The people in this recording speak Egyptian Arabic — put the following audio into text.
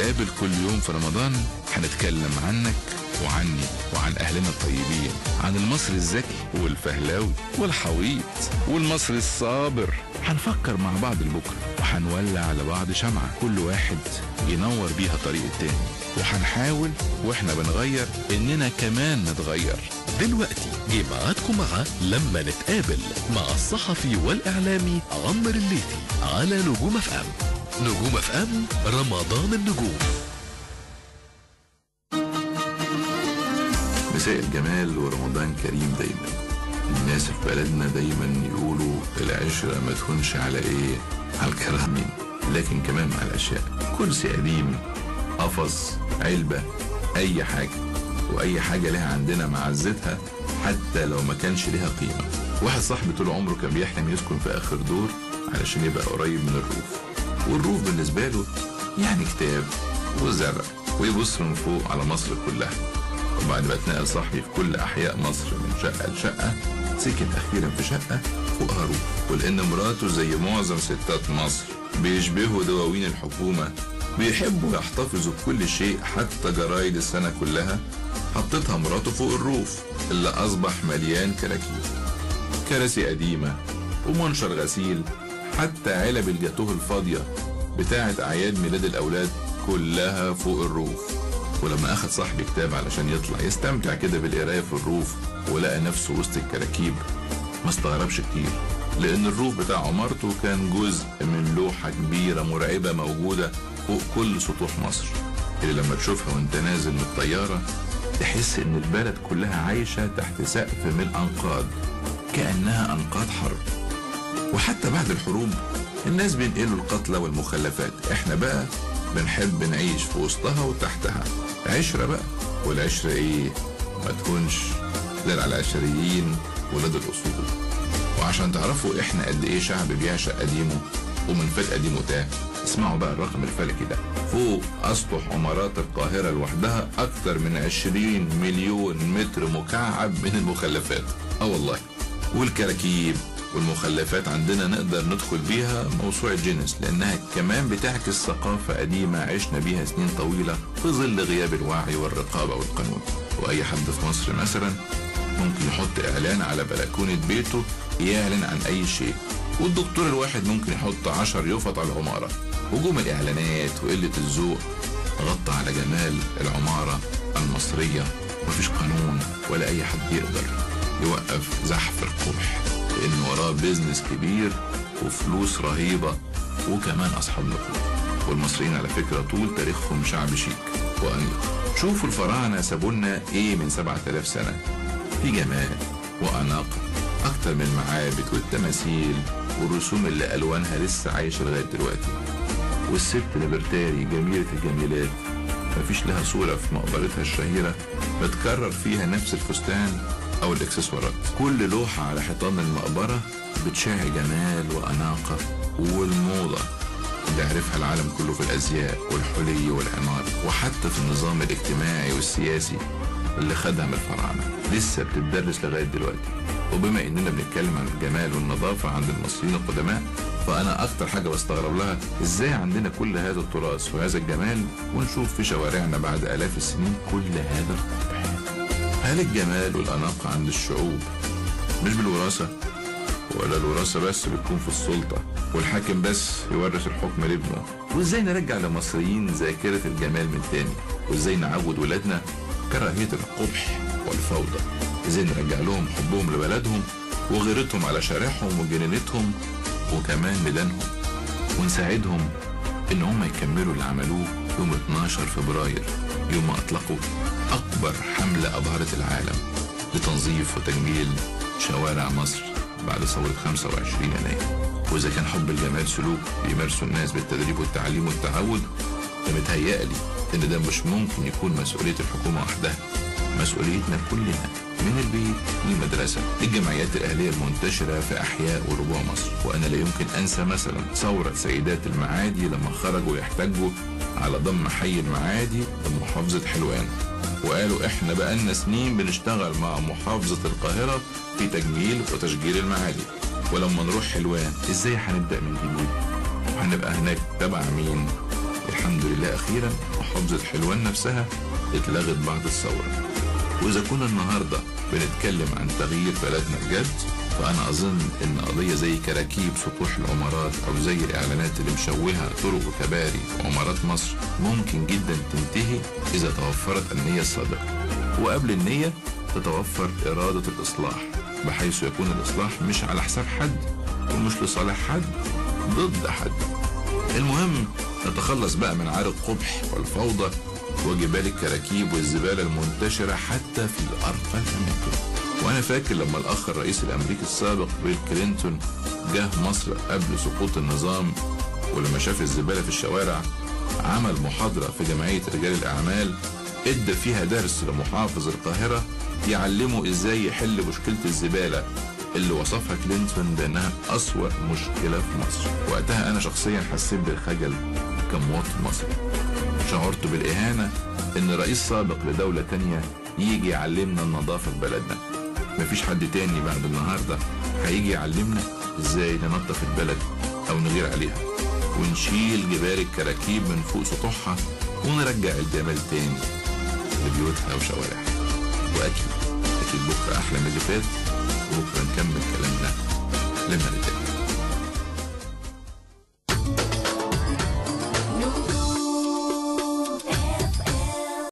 هنتقابل كل يوم في رمضان هنتكلم عنك وعني وعن أهلنا الطيبين عن المصري الذكي والفهلاوي والحويط والمصري الصابر هنفكر مع بعض لبكرة وهنولع على بعض شمعة كل واحد ينور بيها طريق التاني وهنحاول واحنا بنغير اننا كمان نتغير دلوقتي جه ميعادكم مع لما نتقابل مع الصحفي والإعلامي عمرو الليثي على نجوم اف ام نجوم اف ام رمضان النجوم مساء الجمال ورمضان كريم دايما الناس في بلدنا دايما يقولوا العشرة ما تكونش على ايه على الكرامين لكن كمان مع الاشياء كرسي قديم قفص علبة اي حاجة واي حاجة لها عندنا معزتها حتى لو ما كانش لها قيمة واحد صاحبي طول عمره كان بيحلم يسكن في اخر دور علشان يبقى قريب من الروف والروف بالنسبة له يعني كتاب وزرع ويبص من فوق على مصر كلها وبعد ما اتنقل صاحبي في كل احياء مصر من شقه لشقه سكن اخيرا في شقه فوقها روف ولان مراته زي معظم ستات مصر بيشبهوا دواوين الحكومه بيحبوا يحتفظوا بكل شيء حتى جرايد السنه كلها حطتها مراته فوق الروف اللي اصبح مليان كراكيب كراسي قديمه ومنشر غسيل حتى علب الجاتوه الفاضيه بتاعه اعياد ميلاد الاولاد كلها فوق الروف ولما اخد صاحبي كتاب علشان يطلع يستمتع كده بالقرايه في الروف ولقى نفسه وسط الكراكيب ما استغربش كتير لان الروف بتاع عمارته كان جزء من لوحه كبيره مرعبه موجوده فوق كل سطوح مصر اللي لما تشوفها وانت نازل من الطياره تحس ان البلد كلها عايشه تحت سقف من الانقاض كانها انقاض حرب وحتى بعد الحروب الناس بينقلوا القتلى والمخلفات احنا بقى بنحب نعيش في وسطها وتحتها عشرة بقى والعشرة ايه ما تكونش لا على العشريين ولاد الاصول وعشان تعرفوا احنا قد ايه شعب بيعشق قديمه ومن فات قديمه تاه اسمعوا بقى الرقم الفلكي ده فوق اسطح عمارات القاهرة لوحدها اكتر من 20 مليون متر مكعب من المخلفات اه والله والكراكيب والمخلفات عندنا نقدر ندخل بيها موسوعة جينيس لأنها كمان بتعكس ثقافة قديمة عشنا بيها سنين طويلة في ظل غياب الوعي والرقابة والقانون وأي حد في مصر مثلا ممكن يحط إعلان على بلكونة بيته يعلن عن أي شيء والدكتور الواحد ممكن يحط عشر يفط على العمارة هجوم الإعلانات وقلة الذوق غطى على جمال العمارة المصرية مفيش قانون ولا أي حد يقدر يوقف زحف القبح لأن وراه بيزنس كبير وفلوس رهيبة وكمان أصحاب نفوذ والمصريين على فكرة طول تاريخهم شعب شيك وأنيق شوفوا الفراعنة سابولنا إيه من 7000 سنة في جمال وأناقة أكتر من المعابد والتماثيل والرسوم اللي ألوانها لسه عايشة لغاية دلوقتي والست نبرتاري جميلة الجميلات مفيش لها صورة في مقبرتها الشهيرة بتكرر فيها نفس الفستان أو الإكسسوارات كل لوحة على حيطان المقبرة بتشع جمال وأناقة والموضة اللي عرفها العالم كله في الأزياء والحلي والعمار وحتى في النظام الاجتماعي والسياسي اللي خدها من الفراعنة لسه بتدرس لغاية دلوقتي وبما إننا بنتكلم عن الجمال والنظافة عند المصريين القدماء فأنا أكتر حاجة بستغرب لها إزاي عندنا كل هذا التراث وهذا الجمال ونشوف في شوارعنا بعد آلاف السنين كل هذا القبح هل الجمال والأناقة عند الشعوب مش بالوراثة ولا الوراثة بس بتكون في السلطة والحاكم بس يورث الحكم لابنه وازاي نرجع للمصريين ذاكرة الجمال من تاني وازاي نعود ولادنا كراهية القبح والفوضى ازاي نرجع لهم حبهم لبلدهم وغيرتهم على شارعهم وجنينتهم وكمان ميدانهم ونساعدهم ان هم يكملوا اللي عملوه يوم 12 فبراير يوم ما اطلقوا اكبر حملة ابهرت العالم لتنظيف وتجميل شوارع مصر بعد ثورة 25 يناير واذا كان حب الجمال سلوك بيمارسه الناس بالتدريب والتعليم والتعود فمتهيألي ان ده مش ممكن يكون مسؤولية الحكومة وحدها مسؤوليتنا كلنا من البيت للمدرسة للجمعيات الأهلية المنتشرة في أحياء وربوع مصر وأنا لا يمكن أنسى مثلا ثورة سيدات المعادي لما خرجوا يحتجوا على ضم حي المعادي لمحافظة حلوان وقالوا احنا بقالنا سنين بنشتغل مع محافظة القاهرة في تجميل وتشجير المعادي ولما نروح حلوان ازاي هنبدأ من جديد وهنبقى هناك تبع مين الحمد لله اخيرا محافظة حلوان نفسها اتلغت بعد الثورة وإذا كنا النهاردة بنتكلم عن تغيير بلدنا بجد فأنا أظن إن قضية زي كراكيب سطوح العمارات أو زي الإعلانات اللي مشوهة طرق وكباري وعمارات مصر ممكن جدا تنتهي إذا توفرت النية الصادقة وقبل النية تتوفر إرادة الإصلاح بحيث يكون الإصلاح مش على حساب حد ومش لصالح حد ضد حد المهم نتخلص بقى من عار القبح والفوضى وجبال الكراكيب والزبالة المنتشرة حتى في الأرقى الأماكن وأنا فاكر لما الأخ الرئيس الأمريكي السابق بيل كلينتون جه مصر قبل سقوط النظام ولما شاف الزبالة في الشوارع عمل محاضرة في جمعية رجال الأعمال ادى فيها درس لمحافظ القاهرة يعلمه ازاي يحل مشكلة الزبالة اللي وصفها كلينتون بانها اسوأ مشكلة في مصر وقتها انا شخصيا حسيت بالخجل كمواطن مصري شعرت بالاهانة ان رئيس سابق لدولة تانية يجي يعلمنا النظافة في بلدنا مفيش حد تاني بعد النهاردة هيجي يعلمنا ازاي ننظف البلد او نغير عليها ونشيل جبال الكراكيب من فوق سطوحها ونرجع الجمال تاني لبيوتها وشوارعها واكيد اكيد بكره احلى من اللي فات وبكره نكمل كلام